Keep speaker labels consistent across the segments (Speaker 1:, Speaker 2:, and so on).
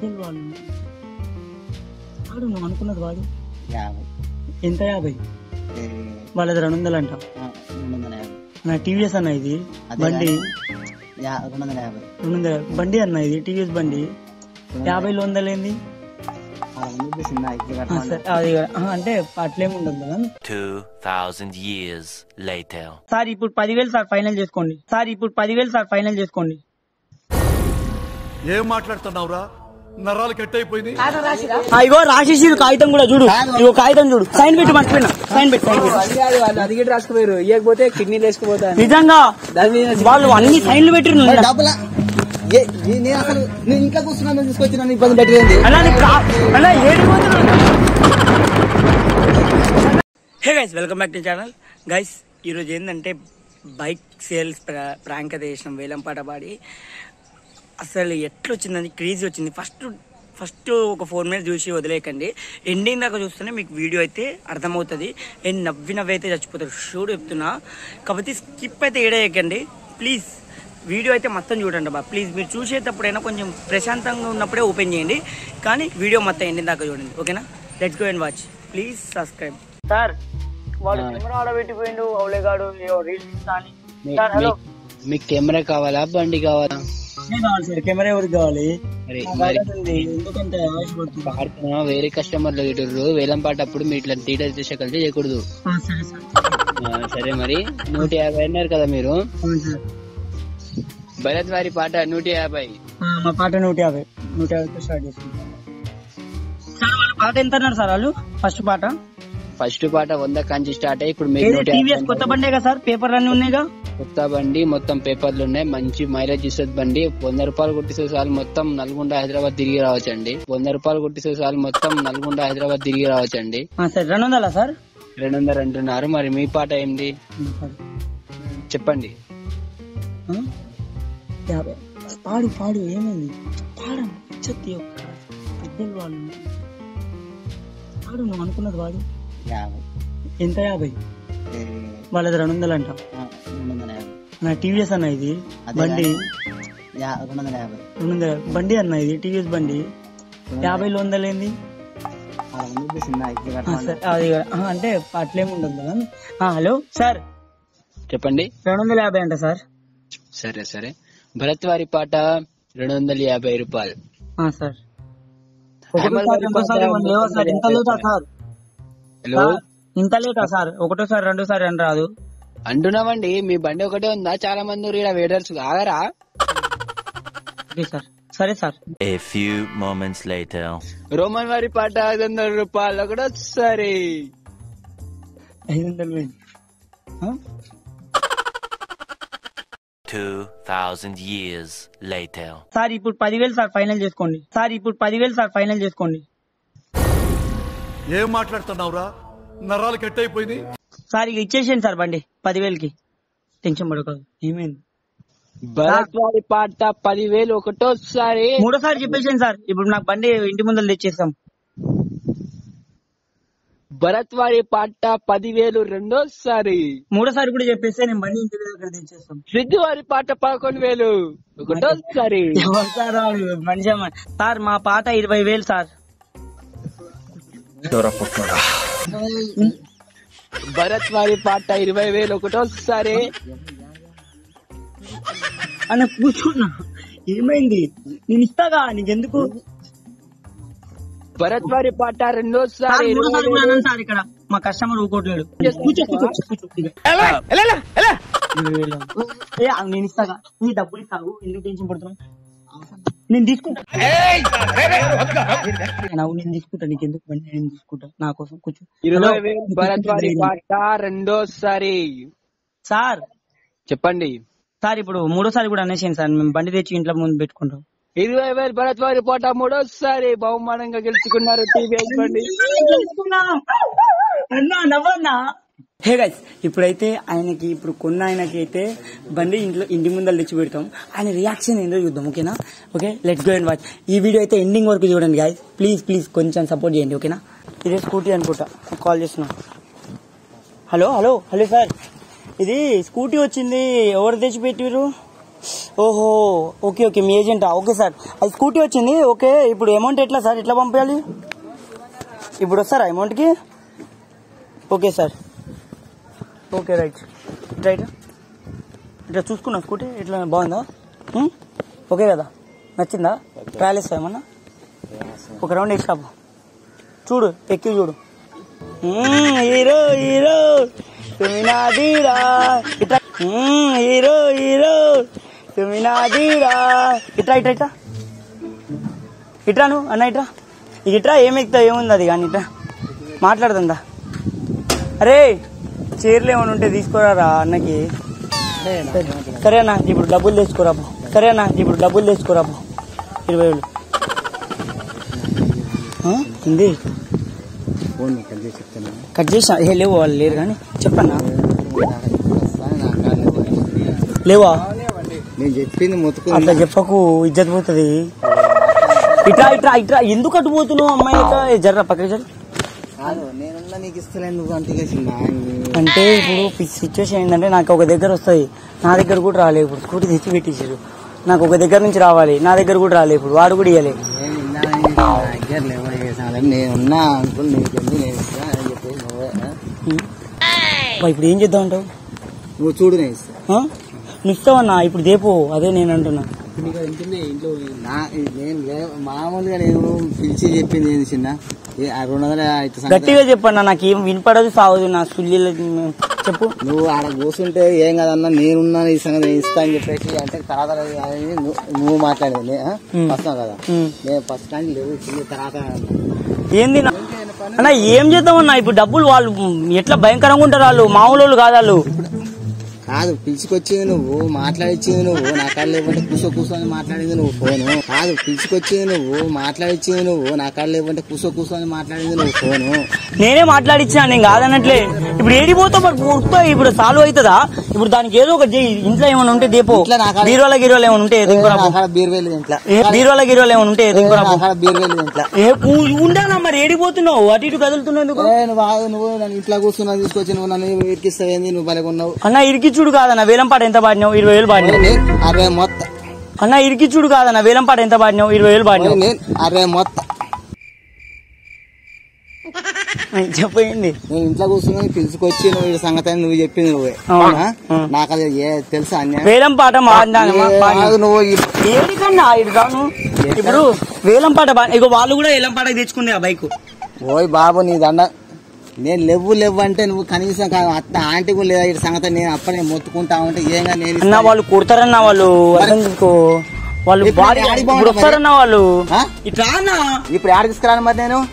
Speaker 1: పెద్దలు వాళ్ళు వాడు నువ్వు అనుకున్నది వాడు
Speaker 2: యాభై
Speaker 1: ఎంత యాభై
Speaker 2: ఏ,
Speaker 1: వాళ్ళది రెండు వందలు అంట
Speaker 2: ఆ, రెండు వందల యాభై
Speaker 1: నా టీవీఎస్ అన్న ఇది
Speaker 2: అదే
Speaker 1: బండి
Speaker 2: కానీ, యా- రెండు వందల యాభై
Speaker 1: రెండు వందల బండి అన్న ఇది టీవీఎస్ బండి యాభైలో వందలు ఏంది
Speaker 2: అలా ఉంది చిన్న ఇప్పుడు
Speaker 1: ఆ,
Speaker 2: కట్టమంటే
Speaker 1: సరే, అది ఆ, అంటే అట్లేమి ఉండదు కదా
Speaker 3: 2,000 years later.
Speaker 1: సార్ ఇప్పుడు పదివేలు సార్ ఫైనల్ చేసుకోండి సార్ ఇప్పుడు పదివేలు సార్ ఫైనల్ చేసుకోండి
Speaker 4: ఏం మాట్లాడుతున్నావురా నరాలు కట్ అయిపోయింది
Speaker 1: ఆ, ఇగో రాసేసిరు కాగితం కూడా చూడు ఇగో కాగితం చూడు సైన్ పెట్టి మర్చిపోయినా సైన్ పెట్టి సైన్ పెట్టి
Speaker 5: అది కాదు వాళ్ళు అది గిట్ట రాసుకుపోయారు ఇవ్వకపోతే కిడ్నీలు వేసుకుపోతాను
Speaker 1: నిజంగా
Speaker 5: దాని మీద
Speaker 1: వాళ్ళు అన్ని సైన్లు పెట్టిరు
Speaker 2: డబ్బుల ఏ, ఏ, నేను అసలు నేను ఇంట్లో కూర్చున్నాను తీసుకొచ్చి నన్ను ఇబ్బంది పెట్టింది
Speaker 1: అలా నీకు రా- అలా ఏడు hey guys welcome back to channel guys ఈరోజు ఏంటంటే బైక్ సేల్స్ ప్రాంక్ అయితే చేసినాం వేలంపాట పాడి అసలు ఎట్లొచ్చిందని క్రేజీ వచ్చింది ఫస్ట్ ఫస్ట్ ఒక ఫోర్ మినిట్స్ చూసి వదిలేయకండి ఎండింగ్ దాకా చూస్తేనే మీకు వీడియో అయితే అర్థమవుతుంది నేను నవ్వి నవ్వి అయితే చచ్చిపోతారు షూడ్ చెప్తున్నా కాకపోతే స్కిప్ అయితే ఏడేయకండి ప్లీజ్ వీడియో అయితే మొత్తం చూడండి బా ప్లీజ్ మీరు చూసేటప్పుడైనా కొంచెం ప్రశాంతంగా ఉన్నప్పుడే ఓపెన్ చేయండి కానీ వీడియో మొత్తం ఎండింగ్ దాకా చూడండి ఓకేనా let's go and watch please subscribe sir వాడు కెమెరా ఆడబెట్టిపోయిండు అవులేగాడు రీల్స్ కానీ సార్ హలో
Speaker 5: మీకు కెమెరా కావాలా బండి కావాలా
Speaker 1: కావాలి సార్ కెమెరా ఎవరికి కావాలి
Speaker 5: మరి
Speaker 1: నా
Speaker 5: మరి
Speaker 1: బాధ ఉంది. ఎందుకంటే ఆశపడుతున్నా
Speaker 5: పాడుతున్నా వేరే కస్టమర్లు గిట్టుర్రు వేలం పాటప్పుడు మీరు ఇట్లా థియేటర్ చేసే కలిసి చేయకూడదు
Speaker 1: ఆ, సరే సార్
Speaker 5: ఆ, సరే మరి నూట యాభై అన్నారు కదా మీరు
Speaker 1: అవును సార్
Speaker 5: భరత్ వారి పాట నూట యాభై
Speaker 1: ఆ, మా పాట నూట యాభై నూట యాభైతో స్టార్ట్ చేసుకుంటాం సార్ వాళ్ళ పాట ఎంత అన్నారు సార్ వాళ్ళు ఫస్ట్ పాట
Speaker 5: ఫస్ట్ పాట వంద కాంచి స్టార్ట్ అయ్యి ఇప్పుడు మీకు
Speaker 1: ఏది
Speaker 5: నూట
Speaker 1: టీవీఎస్
Speaker 5: యాభై
Speaker 1: కొత్త బండే కదా సార్ పేపర్లు అన్ని ఉన్నాయిగా
Speaker 5: కొత్త బండి మొత్తం పేపర్లు ఉన్నాయి మంచి మైలేజ్ ఇస్తుంది బండి వంద రూపాయలు కొట్టిసే సార్లు మొత్తం నల్గొండ హైదరాబాద్ తిరిగి రావచ్చండి వంద రూపాయలు కొట్టిసే సార్లు మొత్తం నల్గొండ హైదరాబాద్ తిరిగి రావచ్చండి
Speaker 1: ఆ, సరే రెండు వందలా సార్
Speaker 5: రెండు వందలు అంటున్నారు మరి మీ పాట ఏంటి
Speaker 1: ఉమ్, సరే.
Speaker 5: చెప్పండి
Speaker 1: ఆ? యాభై పాడు పాడు ఏమైంది పాడండి ఇచ్చొద్ది ఒక్క పెద్దలు వాళ్ళు పాడు నువ్వు అనుకున్నది వాడు
Speaker 2: యాభై
Speaker 1: ఎంత యాభై
Speaker 2: ఏ,
Speaker 1: వాళ్ళది రెండు వందలు అంట
Speaker 2: ఆ, రెండు వందల యాభై
Speaker 1: నా టీవీఎస్ అన్న ఇది
Speaker 2: అదే
Speaker 1: బండి
Speaker 2: కానీ, యా- రెండు వందల యాభై
Speaker 1: రెండు వందల బండి అన్న ఇది టీవీఎస్ బండి యాభైలో వందలు ఏంది
Speaker 2: అలా ఉంది చిన్న ఇప్పుడు
Speaker 1: ఆ,
Speaker 2: కట్టమంటే
Speaker 1: సరే, అది ఆ, అంటే అట్లేమి ఉండదు కదా ఆ, హలో సార్
Speaker 5: చెప్పండి
Speaker 1: రెండు వందల యాభై అంట సార్
Speaker 5: సరే సరే భరత్ వారి పాట రెండు వందల యాభై రూపాయలు
Speaker 1: ఆ, సార్ ఒకటోసారి రెండోసారి ఏమన్నా లేవా సార్ ఇంత లేటా సార్
Speaker 5: హలో
Speaker 1: సార్, ఇంత లేటా సార్ ఒకటోసారి రెండోసారి అని రాదు
Speaker 5: అంటున్నామండి మీ బండి ఒకటే ఉందా చాలా మంది ఈడ వేడర్స్ ఆగరా
Speaker 1: ఓకే సార్ సరే sir
Speaker 3: A few moments later.
Speaker 5: రోమన్ వారి పాట ఐదు వందల రూపాయలు ఒకటి సరే
Speaker 1: ఐదు వందలు పోయింది. ఆ?
Speaker 3: 2,000 years later.
Speaker 1: సార్ ఇప్పుడు పదివేలు సార్ ఫైనల్ చేసుకోండి సార్ ఇప్పుడు పదివేలు సార్ ఫైనల్ చేసుకోండి
Speaker 4: ఏం మాట్లాడుతున్నావురా నరాలు కట్ అయిపోయింది
Speaker 1: సార్ ఇక ఇచ్చేసేయండి సార్ బండి పదివేలకి టెన్షన్ పడకూడదు ఏమైంది
Speaker 5: భరత్ వారి పాట పదివేలు ఒకటోసారి
Speaker 1: మూడోసారి చెప్పేసాను సార్ ఇప్పుడు నాకు బండి ఇంటి ముందర తెచ్చేస్తాం
Speaker 5: భరత్ వారి పాట పదివేలు రెండోసారి
Speaker 1: మూడోసారి కూడా చెప్పేస్తే నేను బండి ఇంటి దగ్గర తెచ్చేస్తాం
Speaker 5: సిద్ధు వారి పాట పదకొండు వేలు ఒకటోసారి
Speaker 1: ఎవరు సార్ వాడు? మనిషి అమ్మ. సార్ మా పాట ఇరవై వేలు సార్
Speaker 5: భరత్ వారి పాట ఇరవై వేలు ఒకటోసారి
Speaker 1: అని కూర్చున్నా ఏమైంది నేను ఇస్తాగా నీకెందుకు
Speaker 5: భరత్ వారి పాట
Speaker 1: సార్
Speaker 5: రెండోసారి ఇరవై
Speaker 1: మూడోసారి కూడా
Speaker 5: వేలు.
Speaker 1: అన్నాను సార్ ఇక్కడ మా కస్టమర్ ఊకోట్లేడు కూర్చో కూర్చో కూర్చో ఇక. ఇరవై వేలు. ఏ, ఆ, నేను ఇస్తాగా నీ డబ్బులు ఇస్తావు ఎందుకు టెన్షన్ పడుతున్నావు నేను తీసుకుంటా నవ్వు నేను తీసుకుంటా నీకు ఎందుకు బండి నేను తీసుకుంటా నా కోసం కూర్చో
Speaker 5: ఇరవై
Speaker 1: హలో.
Speaker 5: వేలు భరత్ వారి పాట రెండోసారి
Speaker 1: సార్
Speaker 5: చెప్పండి
Speaker 1: సార్ ఇప్పుడు మూడోసారి కూడా అనేసాను సార్ మేము బండి తెచ్చి ఇంట్లో ముందు పెట్టుకుంటాం
Speaker 5: ఇరవై వేలు భరత్ వారి పాట మూడోసారి బహుమానంగా గెలుచుకున్నారు టీవీ అయిపోండి
Speaker 1: అన్నా నవ్వన్నా హే గైస్ ఇప్పుడైతే ఆయనకి ఇప్పుడు కొన్న ఆయనకి అయితే బండి ఇంట్లో ఇంటి ముందర తెచ్చి పెడతాం ఆయన రియాక్షన్ ఏందో చూద్దాం ఓకేనా okay let's go and watch ఈ వీడియో అయితే ఎండింగ్ వరకు చూడండి గాయస్ ప్లీజ్ ప్లీజ్ కొంచెం సపోర్ట్ చేయండి ఓకేనా ఇదే స్కూటీ అనుకుంటా కాల్ చేస్తున్నా హలో హలో హలో సార్ ఇది స్కూటీ వచ్చింది ఎవరు తెచ్చి పెట్టిరు ఓహో ఓకే ఓకే మీ ఏజెంటా ఓకే సార్ అది స్కూటీ వచ్చింది ఓకే ఇప్పుడు అమౌంట్ ఎట్లా సార్ ఎట్లా పంపించాలి ఇప్పుడు వస్తారా అమౌంట్కి okay sir okay right right ఇట్లా చూసుకున్నా స్కూటీ ఇట్లా బాగుందా ఉం? ఓకే కదా నచ్చిందా ట్రయల్ ఇస్తా ఏమన్నా ఒక రౌండ్ వేసి రాపు చూడు ఎక్కి చూడు మ్మ్, హీరో హీరో తుమినాదీరా ఇట్లా మ్మ్, హీరో హీరో తుమినాదీరా ఇట్లా ఇట్లా ఇట్లా ఇట్రాను అన్న ఇట్రా ఇక ఇట్రా ఏం ఎక్కుతావు ఏముంది అది కానీ ఇట్రా మాట్లాడుతుందా అరే చీరలు ఏమైనా ఉంటే తీసుకురారా అన్నకి సరేనా ఇప్పుడు డబ్బులు తెచ్చుకోరాపు సరేనా ఇప్పుడు డబ్బులు తెచ్చుకోరాపు ఇరవై వేలు ఆ? ఉంది
Speaker 2: ఫోన్ కట్ చేసి చెప్తాను
Speaker 1: కట్ చేసా ఏ లేవు వాళ్ళు లేరు కానీ చెప్పన్నా లేవా
Speaker 2: నేను చెప్పింది మొత్తుకు
Speaker 1: అట్లా చెప్పకు ఇజ్జత్ పోతుంది ఇట్రా ఇట్రా ఇట్రా ఎందుకు అటు పోతున్నావు అమ్మాయి లెక్క? ఏ, జర్రా పక్కకి జర
Speaker 2: కాదు నేనున్నా నీకు ఇస్తలేను నువ్వు అంతే చేసిందా
Speaker 1: అంటే ఇప్పుడు సిచ్యువేషన్ ఏంటంటే నాకు ఒక దగ్గర వస్తుంది నా దగ్గర కూడా రాలేదు ఇప్పుడు స్కూటీ తెచ్చి పెట్టేసారు నాకు ఒక దగ్గర నుంచి రావాలి నా దగ్గర కూడా రాలేదు ఇప్పుడు వాడు కూడా ఇవ్వలే
Speaker 2: నేను విన్నా నీ దగ్గర లేవో చేసాను నేనున్నా అంకుల్ నీకు ఎందుకు నేను ఇస్తా అని చెప్పేసి నువ్వే ఆ?
Speaker 1: ఇప్పుడు ఏం చేద్దాం అంటావు
Speaker 2: నువ్వు చూడు నేను ఇస్తా
Speaker 1: ఆ? నువ్వు ఇస్తావన్నా ఇప్పుడు దేపో అదే నేను అంటున్నా
Speaker 2: ఇంట్లో నా నేను లే- మామూలుగా నేను పిలిచి చెప్పింది ఏంది చిన్న ఏ, ఆ రెండు వందల ఐదు సంగతి-
Speaker 1: గట్టిగా చెప్పన్నా నాకు ఏం వినపడదు సావదు నా సుల్లీల చెప్పు
Speaker 2: నువ్వు ఆడ కూర్చుంటే ఏం కదన్నా నేనున్నా ఈ సంగతి నేను ఇస్తా అని చెప్పేసి అంటే తర్వాత అది నువ్వు- నువ్వు మాట్లాడేది
Speaker 1: ఉమ్.
Speaker 2: ఫస్ట్ కదా
Speaker 1: ఉమ్.
Speaker 2: నేను ఫస్ట్ కానీ లేవు చిన్న తర్వాత
Speaker 1: ఏంది నా- అన్న ఏం చేద్దామన్నా ఇప్పుడు డబ్బులు వాళ్ళు ఎట్లా భయంకరంగా ఉంటారు వాళ్ళు మామూలు వాళ్ళు కాదు వాళ్ళు
Speaker 2: కాదు పిలుచుకొచ్చేది నువ్వు మాట్లాడిచ్చేది నువ్వు నా కాళ్ళు లేవంటే కూసో కూర్చొని మాట్లాడింది నువ్వు ఫోను కాదు పిలుచుకొచ్చేది నువ్వు మాట్లాడిచ్చేది నువ్వు నా కాళ్ళు లేవంటే కూసో కూర్చొని మాట్లాడింది నువ్వు ఫోను
Speaker 1: నేనే మాట్లాడిచ్చాను నేను కాదన్నట్లే ఇప్పుడు ఏడిపోతావు మరి పూర్తిగా ఇప్పుడు సాల్వ్ అవుతుందా ఇప్పుడు దానికి ఏదో ఒక చెయ్యి. ఇంట్లో ఏమైనా ఉంటే దేపో
Speaker 2: ఇంట్లో నా కాడ-
Speaker 1: బీరోల గిరోలు ఏమైనా ఉంటే
Speaker 2: నా
Speaker 1: దింకురాపో
Speaker 2: కాడ బీర్ వెళ్ళి ఇంట్లో
Speaker 1: ఏ బీరోల గిరోలు ఏమైనా ఉంటే
Speaker 2: నా
Speaker 1: దింకురాపో
Speaker 2: కాడ బీర్ వెళ్ళి ఇంట్లో
Speaker 1: ఏ ఊ- ఉండాలా మరి ఏడిపోతున్నావు అటు ఇటు కదులుతున్నావు ఎందుకు
Speaker 2: ఏ, నువ్వు ఆగు, నువ్వు నన్ను ఇంట్లో కూర్చున్నా తీసుకొచ్చి నువ్వు నన్ను ఇరికిస్తావేంది నువ్వు బలగా ఉన్నావు
Speaker 1: అన్న ఇరికిచ్చుడు కాదన్న వేలంపాట ఎంత పాడినావు ఇరవై వేలు పాడినావు
Speaker 2: నేను అరే మొత్తం
Speaker 1: అన్న ఇరికిచ్చుడు కాదన్న వేలంపాట ఎంత పాడినావు ఇరవై వేలు పాడినావు
Speaker 2: నేను అరే మొత్తం
Speaker 1: చెప్పయింది
Speaker 2: నేను ఇంట్లో కూర్చున్నా పిలుచుకొచ్చి నువ్వు ఈ సంగతి అని నువ్వు చెప్పింది నువ్వే
Speaker 1: అవును.
Speaker 2: అవునా?
Speaker 1: అవును.
Speaker 2: నాకు అది ఏ తెలుసా అన్యాయం
Speaker 1: వేలం పాట మాడినానమ్మా
Speaker 2: ఏ,
Speaker 1: పాడినా.
Speaker 2: ఆగు నువ్వు ఈ-
Speaker 1: ఏడికన్నా ఇటు రాను ఇప్పుడు వేలం పాట బా- ఇగో వాళ్ళు కూడా వేలం పాట తెచ్చుకుంది ఆ బైక్
Speaker 2: ఓయ్ బాబు నీ దండ నేను లేవు లేవు అంటే నువ్వు కనీసం కా- అత్త ఆంటీ కూడా లేదా ఈ సంగతి నేను అప్పుడే మొత్తుకుంటా ఉంటే ఏంగా నేను
Speaker 1: అన్న
Speaker 2: ఇస్తాను.
Speaker 1: వాళ్ళు కుడతారన్న వాళ్ళు అర్థం చేసుకో వాళ్ళు
Speaker 2: ఇప్పుడు
Speaker 1: భారీ
Speaker 2: ఆడికి
Speaker 1: ఇప్పుడు
Speaker 2: బాగుంటుంది
Speaker 1: వస్తారన్న వాళ్ళు
Speaker 2: ఆ?
Speaker 1: ఇట్లా అన్న
Speaker 2: ఇప్పుడు ఆడ తీసుకురాను మరి నేను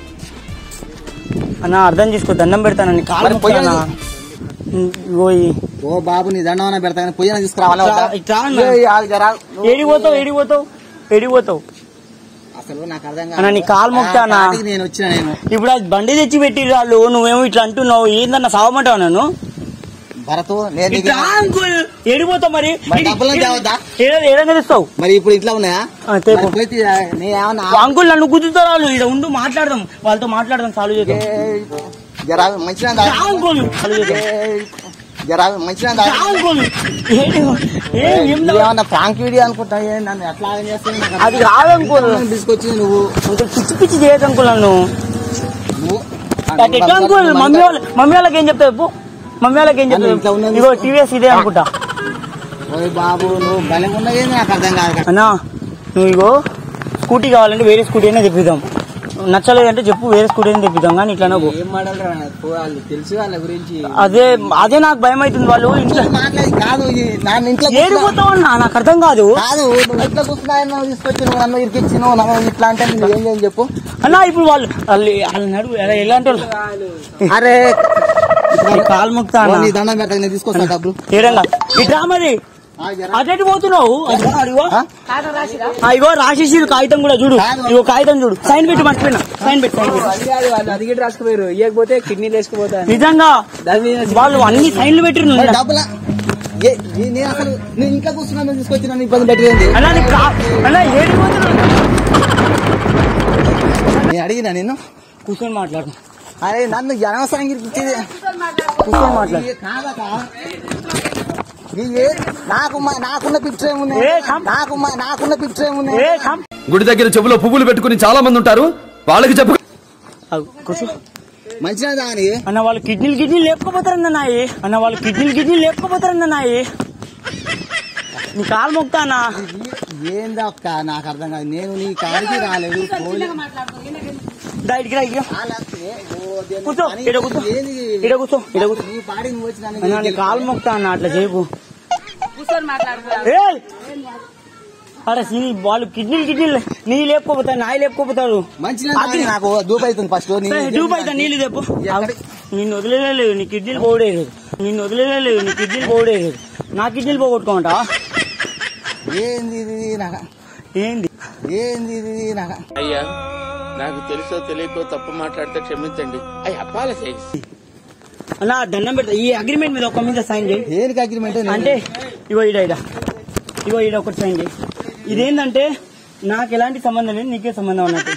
Speaker 1: అన్న అర్థం చేసుకో దండం పెడతానని కాలు
Speaker 2: మరి
Speaker 1: మొక్కుతానా? ఉమ్, ఇగో ఈ-
Speaker 2: ఓ బాబు నీ దండమన పెడతా కానీ పొయ్యిన తీసుకురావాలా వద్దా?
Speaker 1: ఇట్లా- ఇట్లా అన్న.
Speaker 2: ఏయ్, ఆగు జరా. నువ్వు-
Speaker 1: ఏడిపోతావు ఏడిపోతావు ఏడిపోతావు
Speaker 2: అసలు నాకు అర్థం కాదు.
Speaker 1: అన్న, నీ కాలు మొక్కుతానా?
Speaker 2: ఆ కాటికి నేను వచ్చిన నేను
Speaker 1: ఇప్పుడు అది బండి తెచ్చి పెట్టి వాళ్ళు నువ్వేమో ఇట్లా అంటున్నావు ఏందన్న సావమంటావు నన్ను
Speaker 2: భరత్ నేను నీకు-
Speaker 1: ఇట్లా అంకుల్ ఏడిపోతావు మరి
Speaker 2: మరి డబ్బులు తేవద్దా?
Speaker 1: ఏడ- ఏడంగా తెస్తావు
Speaker 2: మరి ఇప్పుడు ఇట్లా ఉన్నాయా
Speaker 1: ఆ, తేపు.
Speaker 2: మరి పోయి తీ- నేను ఏమన్నా
Speaker 1: అంకుల్ నన్ను గుద్దుతారు వాళ్ళు ఇక్కడ ఉండు మాట్లాడదాం వాళ్ళతో మాట్లాడదాం చాలు చేద్దాం
Speaker 2: ఏయ్, జరా మంచిగా
Speaker 1: రా అంకుల్ చాలు చేద్దాం
Speaker 2: జరా మంచిగా
Speaker 1: రా అంకుల్ ఏంటి? ఏ, ఏం లేదు.
Speaker 2: ఏమన్నా ప్రాంక్ వీడియో అనుకుంటా ఏ, నన్ను ఎట్లా ఆగం చేస్తావు? నాకు
Speaker 1: అది కాదు అంకుల్
Speaker 2: అర్థం తీసుకొచ్చి నువ్వు
Speaker 1: కొంచెం పిచ్చి పిచ్చి చేయదు అంకుల్ నన్ను
Speaker 2: నువ్వు
Speaker 1: అది ఎట్లా అంకుల్ మమ్మీ వాళ్ళ మమ్మీ వాళ్ళకి ఏం చెప్తావు చెప్పు మమ్మీ వాళ్ళకి ఏం
Speaker 2: నన్ను ఇంట్లో
Speaker 1: చెప్తావు
Speaker 2: ఉన్నది
Speaker 1: ఇగో టీవీఎస్ ఇదే అనుకుంటా
Speaker 2: ఓయ్ బాబు నువ్వు భలే ఉన్నది నాకు అర్థం కాదు
Speaker 1: అన్నా నువ్వు ఇగో స్కూటీ కావాలంటే వేరే స్కూటీ అయినా తెప్పిద్దాం నచ్చలేదంటే చెప్పు వేరే స్కూటీ అయినా తెప్పిద్దాం కానీ ఇట్లా నాకు
Speaker 2: ఏం మాట్లాడరా వాళ్ళు తెలుసు వాళ్ళ గురించి
Speaker 1: అదే అదే నాకు భయం అవుతుంది వాళ్ళు ఇంట్లో
Speaker 2: మాట్లాడి కాదు ఇది నన్ను ఇంట్లో కూర్చున్నా-
Speaker 1: ఏడిపోతావు అన్నా నాకు అర్థం కాదు
Speaker 2: కాదు నువ్వు ఇంట్లో కూర్చున్నా తీసుకొచ్చి నువ్వు నన్ను ఇరికిచ్చి నువ్వు నన్ను ఇట్లా అంటే నువ్వు ఏం చేయని చెప్పు
Speaker 1: అన్నా ఇప్పుడు వాళ్ళు వాళ్ళు వాళ్ళ నడువు ఎలా- ఎలాంటి వాళ్ళు
Speaker 2: అరే
Speaker 1: ఈ కాలు ముక్తా
Speaker 2: ఓ,
Speaker 1: అన్న
Speaker 2: నీ దండం పెట్టక నేను తీసుకొస్తా డబ్బులు
Speaker 1: ఏడంగా ఇట్రా మరి అటెటు పోతున్నావు అదిగో, అదిగో.
Speaker 2: ఆ?
Speaker 1: ఆ, ఇగో రాసేసి కాగితం కూడా చూడు ఇగో కాగితం చూడు సైన్ పెట్టి మర్చిపోయినా సైన్ పెట్టి సైన్ పెట్టి
Speaker 5: వాళ్ళు అది గిట్ట రాసుకుపోయారు ఇవ్వకపోతే కిడ్నీలు వేసుకుపోతా
Speaker 1: నిజంగా వాళ్ళు అన్ని సైన్లు పెట్టిరు
Speaker 2: మరి డబ్బులా ఏ ఏ- నేను అసలు నేను ఇంట్లో కూర్చున్నా నువ్వు తీసుకొచ్చి నన్ను ఇబ్బంది పెట్టింది
Speaker 1: అన్నా నీకు కా- అన్నా ఏడికి పోతున్నావు
Speaker 2: నేను అడిగినా నేను
Speaker 1: కూర్చొని మాట్లాడు
Speaker 2: అరే నన్ను అనవసరంగా ఇరికిచ్చేది
Speaker 1: కూర్చొని మాట్లాడు
Speaker 2: కాదక నీ ఏ- నాకు మా- నాకున్న పిక్చర్ ఏమున్నాయి
Speaker 1: ఏ, కమ్.
Speaker 2: నాకు మా- నాకున్న పిక్చర్ ఏమున్నాయి
Speaker 1: ఏ కమ్
Speaker 4: గుడి దగ్గర చెవులో పువ్వులు పెట్టుకుని చాలా మంది ఉంటారు వాళ్ళకి చెప్పు
Speaker 1: అగు, కూర్చో
Speaker 2: మంచిగా దాని
Speaker 1: అన్న వాళ్ళు కిడ్నీలు కిడ్నీలు లేపుకోపోతారన్న నాయి అన్న వాళ్ళు కిడ్నీలు కిడ్నీలు లేపుకోపోతారన్న నాయి నీ కాలు మొక్తా అన్న
Speaker 2: ఏందా అక్క నాకు అర్థం కాదు నేను నీ కాడికి రాలేదు పోలీ-
Speaker 1: దా ఇటుకి రా, ఇటుకి రా.
Speaker 2: వాళ్ళ- ఏ, ఓ దేవుని
Speaker 1: కూర్చో
Speaker 2: పని
Speaker 1: ఇడ కూర్చో
Speaker 2: ఏంది?
Speaker 1: ఇడ కూర్చో ఇడ కూర్చో
Speaker 2: నీ పాడి నువ్వు వచ్చి నన్ను
Speaker 1: అన్న నీ కాలు మొక్తా అన్న అట్లా చేయకు
Speaker 6: కూర్చొని మాట్లాడుతున్నారు
Speaker 1: ఏయ్! అరే నీ వాళ్ళు కిడ్నీలు కిడ్నీలు నీ లేపుకోపోతారు నాయి లేపుకోపోతారు
Speaker 2: మంచిగా దాని నాకు దూపు అవుతుంది ఫస్ట్ నీ
Speaker 1: డూబ్ అయితే నీళ్ళు తెప్పు
Speaker 2: ఎక్కడి-
Speaker 1: నిన్ను వదిలేలేదు నీ కిడ్నీలు పోవడేది నిన్ను వదిలేలేదు నీ కిడ్నీలు పోవడేది నా కిడ్నీలు పోగొట్టుకోమంటా
Speaker 2: ఏంది ఇది నాకు
Speaker 1: ఏంది
Speaker 2: ఏంది ఇది నాకు
Speaker 7: అయ్యా నాకు తెలుసో తెలియకో తప్పు మాట్లాడితే క్షమించండి అయ్యి అప్పాల చేసి
Speaker 1: అన్న దండం పెడతా ఈ అగ్రిమెంట్ మీద ఒక మీద సైన్ చేయి
Speaker 2: దేనికి అగ్రిమెంట్
Speaker 1: అంటే ఇగో ఈడ ఈడ ఇగో ఈడ ఒకటి సైన్ చేయి ఇదేంటంటే నాకు ఎలాంటి సంబంధం లేదు నీకే సంబంధం అన్నట్టు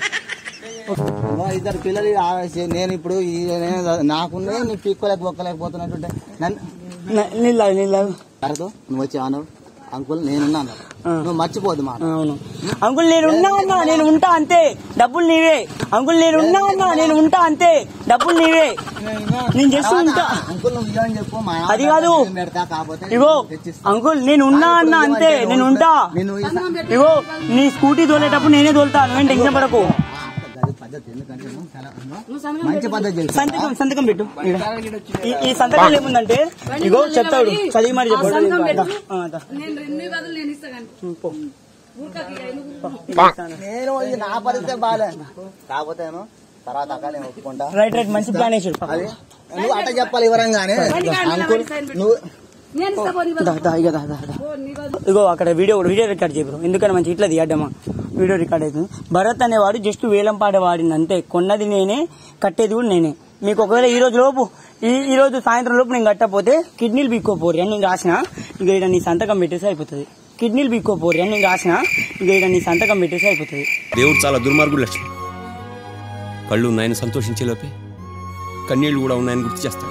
Speaker 2: ఇద్దరు పిల్లలు ఆ- నేను ఇప్పుడు ఈ- నేను నాకున్నే నీ పీక్కోలేక బొక్కలేకపోతున్నట్టుంటే నన్ను
Speaker 1: న- నీళ్ళు తాగు, నీళ్ళు తాగు.
Speaker 2: అరతో నువ్వు వచ్చి అను అంకుల్ నేనున్నా అన్నాడు
Speaker 1: ఆ.
Speaker 2: నువ్వు మర్చిపోద్దు మాట
Speaker 1: అవును అంకుల్ నేను ఉన్నా అన్నా నేను ఉంటా అంతే డబ్బులు నీవే అంకుల్ నేను ఉన్నా అన్నా నేను ఉంటా అంతే డబ్బులు నీవే నేను చేస్తూ ఉంటా
Speaker 2: అంకుల్ నువ్వు ఇవ్వని చెప్పు మా నాన్న
Speaker 1: అది కాదు.
Speaker 2: నేను పెడతా కాకపోతే
Speaker 1: ఇగో
Speaker 2: తెచ్చిస్తా.
Speaker 1: అంకుల్ నేను ఉన్నా అన్నా అంతే నేను ఉంటా
Speaker 2: నేను ఈ-
Speaker 1: ఇగో నీ స్కూటీ తోలేటప్పుడు నేనే తోలుతా నువ్వేం టెన్షన్ పడకు
Speaker 2: అది పద్ధతి ఎందుకంటే నువ్వు చాలా మంచి పద్ధతి చేస్తా
Speaker 1: సంతకం సంతకం పెట్టు ఈడ. ఈ- ఈ సంతకం ఏముందంటే ఇగో చెప్తాడు చదివి మరి చెప్పు
Speaker 6: సంతకం పెట్టు.
Speaker 1: ఆ, దా.
Speaker 6: నేను రెండు బదులు నేను ఇస్తా కానీ
Speaker 1: ఉమ్, పో.
Speaker 6: ఊరికకి ఎందుకు
Speaker 2: నేను ఇది నా పరిస్థితి బాలే కాకపోతే ఏమో తర్వాత అక్క నేను ఒప్పుకుంటా
Speaker 1: రైట్ రైట్ మంచి ప్లాన్ వేసాడు
Speaker 2: అది నువ్వు అట్ట చెప్పాలి వివరంగానే అంకుల్ నువ్వు
Speaker 6: నేను ఇస్తా పో నీ
Speaker 1: దా,
Speaker 6: బదులు
Speaker 1: దా, ఇక దా, దా, దా.
Speaker 6: పో నీ బదులు
Speaker 1: ఇగో అక్కడ వీడియో వీడియో రికార్డ్ చేయరు ఎందుకంటే మంచి ఇట్లా తీయడ్డమా వీడియో రికార్డ్ అవుతుంది భరత్ అనేవాడు జస్ట్ వేలం పాట వాడింది అంతే కొన్నది నేనే కట్టేది కూడా నేనే మీకు ఒకవేళ ఈ రోజు లోపు ఈ ఈ రోజు సాయంత్రం లోపు నేను కట్టకపోతే కిడ్నీలు బీక్కోపోరు అని నేను రాసిన ఇక ఇక్కడ నీ సంతకం పెట్టేసి అయిపోతుంది కిడ్నీలు బీక్కోపోరు అని నేను రాసిన ఇక ఇక్కడ నీ సంతకం పెట్టేసి అయిపోతుంది
Speaker 8: దేవుడు చాలా దుర్మార్గుడు లక్ష్మి కళ్ళు ఉన్నాయని సంతోషించే లోపే కన్నీళ్లు కూడా ఉన్నాయని గుర్తు చేస్తాడు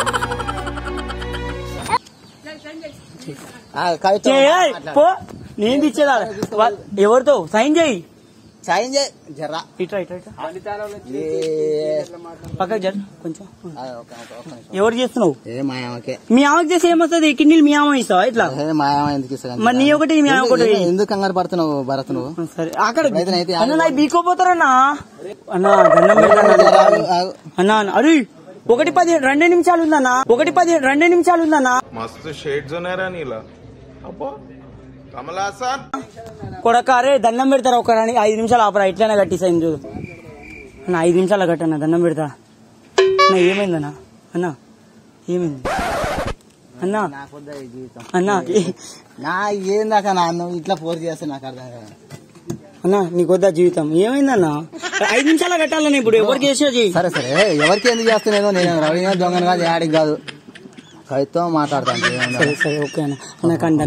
Speaker 2: ఆ, కవిత
Speaker 1: చేయాలి పో నేను ఇచ్చేదా వా- ఎవరితో సైన్ చేయి
Speaker 2: సాయం చేయి జర్రా
Speaker 1: ఇట్రా ఇట్రా ఇట్రా
Speaker 2: ఏ
Speaker 1: పక్కకు జర కొంచెం
Speaker 2: ఆ, ఒక- ఒక- ఒక నిమిషం.
Speaker 1: ఎవరు చేస్తున్నావు
Speaker 2: ఏ మాయమకే
Speaker 1: మీ ఆమెకు చేసి ఏమొస్తుంది కిడ్నీలు మీ ఆమె ఇస్తావా ఇట్లా
Speaker 2: ఏ మాయమ ఎందుకు ఇస్తా
Speaker 1: మరి నీ ఒకటి మీ ఆమె ఒకటి
Speaker 2: ఎందుకు- ఎందుకు కంగారు పడుతున్నావు భరత్ నువ్వు
Speaker 1: సరే అక్కడ
Speaker 2: అయితే అయితే
Speaker 1: అన్న నాకు బీకోపోతారన్నా అన్నా దండం పెడతాను
Speaker 2: ఆగు, ఆగు.
Speaker 1: అన్నా అన్న, అరే ఒకటి పది రెండే నిమిషాలు ఉందన్నా ఒకటి పది రెండే నిమిషాలు ఉందన్నా
Speaker 9: मस्त शेड जो नाही राणीला अप्पा कमला असा
Speaker 1: కొడక అరే దండం పెడతారా ఒక రాని ఐదు నిమిషాలు ఆపరా ఇట్లనే కట్టిస్తాను చూడు అన్న ఐదు నిమిషాలు కట్టన్నా దండం పెడతా అన్న ఏమైందన్నా అన్న ఏమైంది అన్నా
Speaker 2: నాకు వద్దా ఈ జీవితం
Speaker 1: అన్నా ఏ-
Speaker 2: నా ఏందాక నా నువ్వు ఇట్లా ఫోర్స్ చేస్తే నాకు అర్థం కాదు
Speaker 1: అన్నా నీకు వద్దా జీవితం ఏమైందన్నా ఐదు నిమిషాలు కట్టాలన్నా ఇప్పుడు ఎవరికి చేసా చెయ్యి
Speaker 2: సరే సరే ఎవరికి ఎందుకు చేస్తున్నానో నేను రవిగా దొంగను కాదు యాడికి కాదు కవితో మాట్లాడతాను
Speaker 1: సరే సరే ఓకే అన్న అన్న కానీ